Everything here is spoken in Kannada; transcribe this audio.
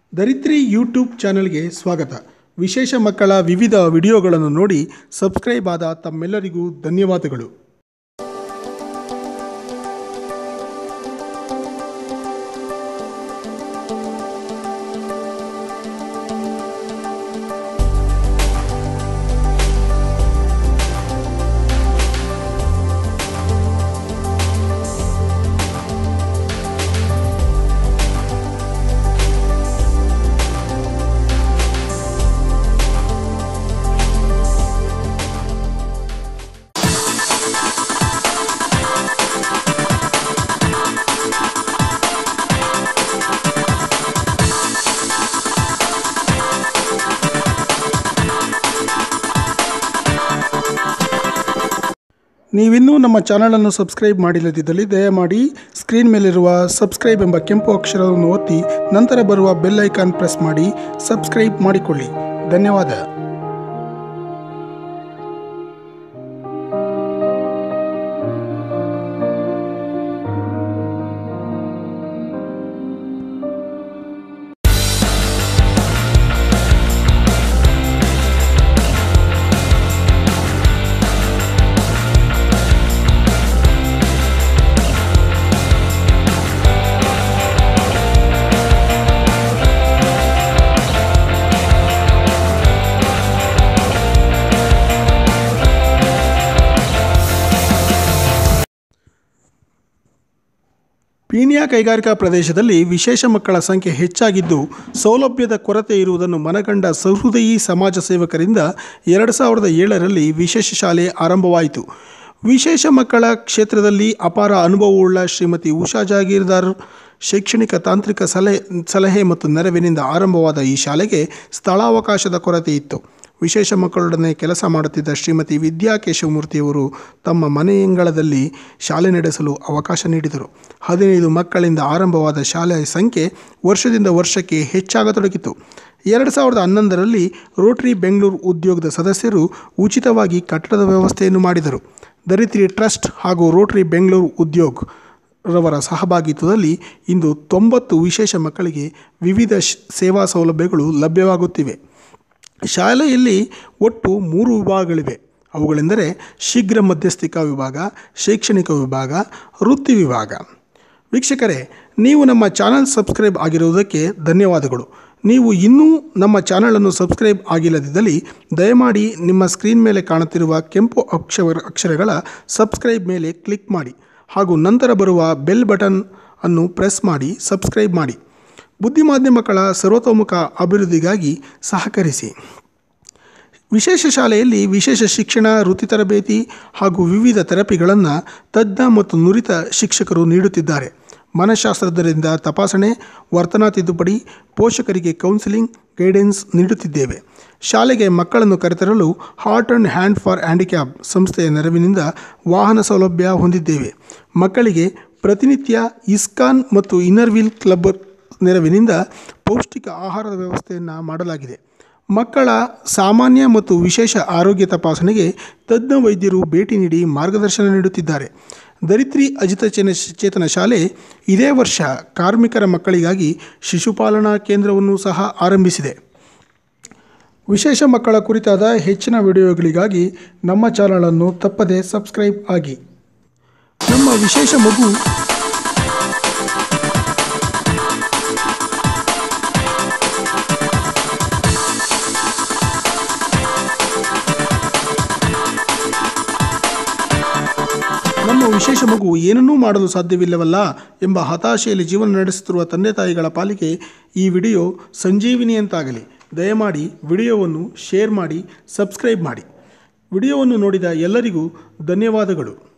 ದರಿತ್ರಿ ಯೂಟ್ಯೂಬ್ ಚಾನಲ್ಗೆ ಸ್ವಾಗತ ವಿಶೇಷ ಮಕ್ಕಳ ವಿವಿಧ ವಿಡಿಯೋಗಳನ್ನು ನೋಡಿ ಸಬ್ಸ್ಕ್ರೈಬ್ ಆದ ತಮ್ಮೆಲ್ಲರಿಗೂ ಧನ್ಯವಾದಗಳು ನೀವಿನ್ನೂ ನಮ್ಮ ಚಾನಲನ್ನು ಸಬ್ಸ್ಕ್ರೈಬ್ ಮಾಡಿಲ್ಲದಿದ್ದಲ್ಲಿ ದಯಮಾಡಿ ಸ್ಕ್ರೀನ್ ಮೇಲಿರುವ ಸಬ್ಸ್ಕ್ರೈಬ್ ಎಂಬ ಕೆಂಪು ಅಕ್ಷರವನ್ನು ಒತ್ತಿ ನಂತರ ಬರುವ ಬೆಲ್ ಐಕಾನ್ ಪ್ರೆಸ್ ಮಾಡಿ ಸಬ್ಸ್ಕ್ರೈಬ್ ಮಾಡಿಕೊಳ್ಳಿ ಧನ್ಯವಾದ ಪೀಣ್ಯ ಕೈಗಾರಿಕಾ ಪ್ರದೇಶದಲ್ಲಿ ವಿಶೇಷ ಮಕ್ಕಳ ಸಂಖ್ಯೆ ಹೆಚ್ಚಾಗಿದ್ದು ಸೌಲಭ್ಯದ ಕೊರತೆ ಇರುವುದನ್ನು ಮನಗಂಡ ಸಹೃದಯಿ ಸಮಾಜ ಸೇವಕರಿಂದ ಎರಡು ಸಾವಿರದ ಏಳರಲ್ಲಿ ವಿಶೇಷ ಶಾಲೆ ಆರಂಭವಾಯಿತು ವಿಶೇಷ ಮಕ್ಕಳ ಕ್ಷೇತ್ರದಲ್ಲಿ ಅಪಾರ ಅನುಭವವುಳ್ಳ ಶ್ರೀಮತಿ ಉಷಾ ಜಾಗೀರ್ದಾರ್ ಶೈಕ್ಷಣಿಕ ತಾಂತ್ರಿಕ ಸಲಹೆ ಸಲಹೆ ಮತ್ತು ನೆರವಿನಿಂದ ಆರಂಭವಾದ ಈ ಶಾಲೆಗೆ ಸ್ಥಳಾವಕಾಶದ ಕೊರತೆ ಇತ್ತು ವಿಶೇಷ ಮಕ್ಕಳೊಡನೆ ಕೆಲಸ ಮಾಡುತ್ತಿದ್ದ ಶ್ರೀಮತಿ ವಿದ್ಯಾ ಕೇಶವಮೂರ್ತಿಯವರು ತಮ್ಮ ಮನೆಯಂಗಳದಲ್ಲಿ ಶಾಲೆ ನಡೆಸಲು ಅವಕಾಶ ನೀಡಿದರು ಹದಿನೈದು ಮಕ್ಕಳಿಂದ ಆರಂಭವಾದ ಶಾಲೆಯ ಸಂಖ್ಯೆ ವರ್ಷದಿಂದ ವರ್ಷಕ್ಕೆ ಹೆಚ್ಚಾಗತೊಡಗಿತು ಎರಡು ಸಾವಿರದ ಹನ್ನೊಂದರಲ್ಲಿ ರೋಟರಿ ಬೆಂಗಳೂರು ಉದ್ಯೋಗದ ಸದಸ್ಯರು ಉಚಿತವಾಗಿ ಕಟ್ಟಡದ ವ್ಯವಸ್ಥೆಯನ್ನು ಮಾಡಿದರು ದರಿತ್ರಿ ಟ್ರಸ್ಟ್ ಹಾಗೂ ರೋಟರಿ ಬೆಂಗಳೂರು ಉದ್ಯೋಗ್ ರವರ ಸಹಭಾಗಿತ್ವದಲ್ಲಿ ಇಂದು ತೊಂಬತ್ತು ವಿಶೇಷ ಮಕ್ಕಳಿಗೆ ವಿವಿಧ ಶ್- ಸೇವಾ ಸೌಲಭ್ಯಗಳು ಲಭ್ಯವಾಗುತ್ತಿವೆ ಶಾಲೆಯಲ್ಲಿ ಒಟ್ಟು ಮೂರು ವಿಭಾಗಗಳಿವೆ ಅವುಗಳೆಂದರೆ ಶೀಘ್ರ ಮಧ್ಯಸ್ಥಿಕಾ ವಿಭಾಗ ಶೈಕ್ಷಣಿಕ ವಿಭಾಗ ವೃತ್ತಿ ವಿಭಾಗ ವೀಕ್ಷಕರೇ ನೀವು ನಮ್ಮ ಚಾನಲ್ ಸಬ್ಸ್ಕ್ರೈಬ್ ಆಗಿರುವುದಕ್ಕೆ ಧನ್ಯವಾದಗಳು ನೀವು ಇನ್ನೂ ನಮ್ಮ ಚಾನಲನ್ನು ಸಬ್ಸ್ಕ್ರೈಬ್ ಆಗಿಲ್ಲದಿದ್ದಲ್ಲಿ ದಯಮಾಡಿ ನಿಮ್ಮ ಸ್ಕ್ರೀನ್ ಮೇಲೆ ಕಾಣುತ್ತಿರುವ ಕೆಂಪು ಅಕ್ಷರ ಅಕ್ಷರಗಳ ಸಬ್ಸ್ಕ್ರೈಬ್ ಮೇಲೆ ಕ್ಲಿಕ್ ಮಾಡಿ ಹಾಗೂ ನಂತರ ಬರುವ ಬೆಲ್ ಬಟನ್ ಅನ್ನು ಪ್ರೆಸ್ ಮಾಡಿ ಸಬ್ಸ್ಕ್ರೈಬ್ ಮಾಡಿ ಬುದ್ಧಿಮಾಂದ್ಯ ಮಕ್ಕಳ ಸರ್ವತೋಮುಖ ಅಭಿವೃದ್ಧಿಗಾಗಿ ಸಹಕರಿಸಿ ವಿಶೇಷ ಶಾಲೆಯಲ್ಲಿ ವಿಶೇಷ ಶಿಕ್ಷಣ ವೃತ್ತಿ ತರಬೇತಿ ಹಾಗೂ ವಿವಿಧ ಥೆರಪಿಗಳನ್ನು ತಜ್ಞ ಮತ್ತು ನುರಿತ ಶಿಕ್ಷಕರು ನೀಡುತ್ತಿದ್ದಾರೆ ಮನಃಶಾಸ್ತ್ರಜ್ಞರಿಂದ ತಪಾಸಣೆ ವರ್ತನಾ ತಿದ್ದುಪಡಿ ಪೋಷಕರಿಗೆ ಕೌನ್ಸಿಲಿಂಗ್ ಗೈಡೆನ್ಸ್ ನೀಡುತ್ತಿದ್ದೇವೆ ಶಾಲೆಗೆ ಮಕ್ಕಳನ್ನು ಕರೆತರಲು heart and hand for handicap ಸಂಸ್ಥೆಯ ನೆರವಿನಿಂದ ವಾಹನ ಸೌಲಭ್ಯ ಹೊಂದಿದ್ದೇವೆ ಮಕ್ಕಳಿಗೆ ಪ್ರತಿನಿತ್ಯ ಇಸ್ಕಾನ್ ಮತ್ತು ಇನ್ನರ್ವಿಲ್ ಕ್ಲಬ್ ನೆರವಿನಿಂದ ಪೌಷ್ಟಿಕ ಆಹಾರದ ವ್ಯವಸ್ಥೆಯನ್ನು ಮಾಡಲಾಗಿದೆ ಮಕ್ಕಳ ಸಾಮಾನ್ಯ ಮತ್ತು ವಿಶೇಷ ಆರೋಗ್ಯ ತಪಾಸಣೆಗೆ ತಜ್ಞ ವೈದ್ಯರು ಭೇಟಿ ನೀಡಿ ಮಾರ್ಗದರ್ಶನ ನೀಡುತ್ತಿದ್ದಾರೆ ದರಿತ್ರಿ ಅಜಿತ ಚೇನ ಚೇತನ ಶಾಲೆ ಇದೇ ವರ್ಷ ಕಾರ್ಮಿಕರ ಮಕ್ಕಳಿಗಾಗಿ ಶಿಶುಪಾಲನಾ ಕೇಂದ್ರವನ್ನು ಸಹ ಆರಂಭಿಸಿದೆ ವಿಶೇಷ ಮಕ್ಕಳ ಕುರಿತಾದ ಹೆಚ್ಚಿನ ವಿಡಿಯೋಗಳಿಗಾಗಿ ನಮ್ಮ ಚಾನಲನ್ನು ತಪ್ಪದೆ ಸಬ್ಸ್ಕ್ರೈಬ್ ಆಗಿ ನಮ್ಮ ವಿಶೇಷ ಮಗು ನಮ್ಮ ವಿಶೇಷ ಮಗು ಏನನ್ನೂ ಮಾಡಲು ಸಾಧ್ಯವಿಲ್ಲವಲ್ಲ ಎಂಬ ಹತಾಶೆಯಲ್ಲಿ ಜೀವನ ನಡೆಸುತ್ತಿರುವ ತಂದೆ ತಾಯಿಗಳ ಪಾಲಿಗೆ ಈ ವಿಡಿಯೋ ಸಂಜೀವಿನಿಯಂತಾಗಲಿ ದಯಮಾಡಿ ವಿಡಿಯೋವನ್ನು ಶೇರ್ ಮಾಡಿ ಸಬ್ಸ್ಕ್ರೈಬ್ ಮಾಡಿ ವಿಡಿಯೋವನ್ನು ನೋಡಿದ ಎಲ್ಲರಿಗೂ ಧನ್ಯವಾದಗಳು